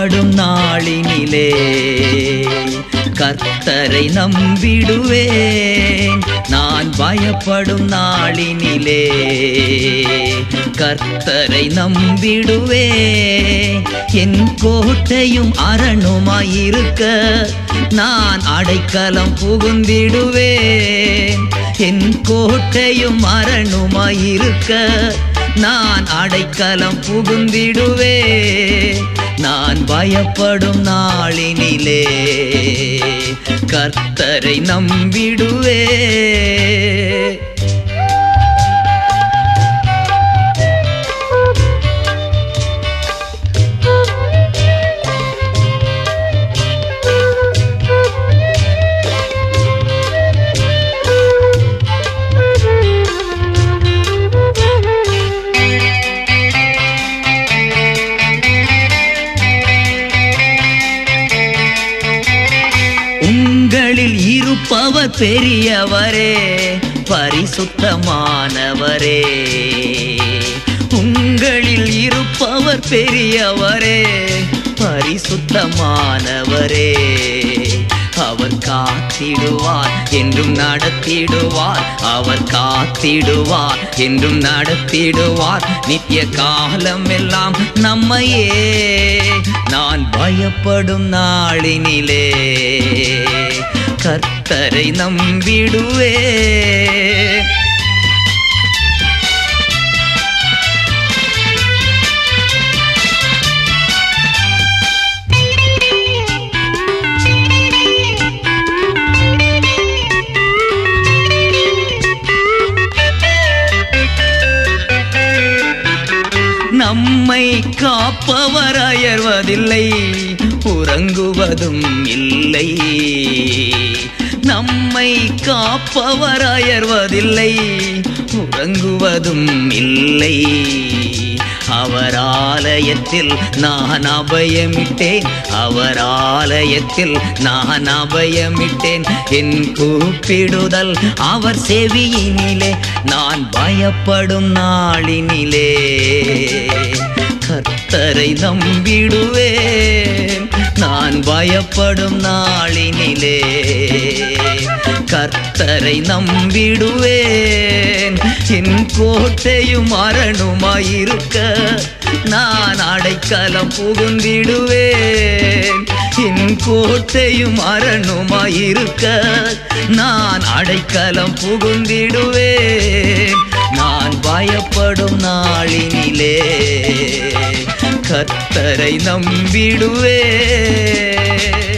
பயப்படும் நாளினிலே கர்த்தரை நம்பிடுவேன் நான் பயப்படும் நாளினிலே கர்த்தரை நம்பிடுவேன் என் கோட்டையும் அரணுமாயிருக்க நான் அடைக்கலம் புகுந்திடுவேன் என் கோட்டையும் அரணுமாயிருக்க நான் அடைக்கலம் புகுந்திடுவேன் நான் பயப்படும் நாளினிலே கர்த்தரை நம்பிடுவே உங்களில் இருப்பவர் பெரியவரே பரிசுத்தமானவரே உங்களில் இருப்பவர் பெரியவரே பரிசுத்தமானவரே அவர் காத்திடுவார் என்றும் நடத்திடுவார் அவர் காத்திடுவார் என்றும் நடத்திடுவார் நித்திய காலம் எல்லாம் நம்மையே நான் பயப்படும் நாளினிலே கர்த்தரை நம்பிடுவே நம்மை காப்பவர் அயர்வதில்லை உறங்குவதும் இல்லை நம்மை காப்பவர் அயர்வதில்லை உறங்குவதும் இல்லை அவர் ஆலயத்தில் நான் அபயமிட்டேன் அவர் ஆலயத்தில் நான் அபயமிட்டேன் என் கூப்பிடுதல் அவர் செவியினிலே நான் பயப்படும் நாளினிலே கர்த்தரை நம்பிடுவேன் நான் பயப்படும் நாளினிலே கர்த்தரை நம்பிடுவேன் என் கோட்டையும் அரணுமாயிருக்க நான் அடைக்கலம் புகுந்திடுவேன் என் கோட்டையும் அரணுமாயிருக்க நான் அடைக்கலம் புகுந்திடுவேன் நான் பயப்படும் நாளினிலே கர்த்தரை நம்பிடுவேன்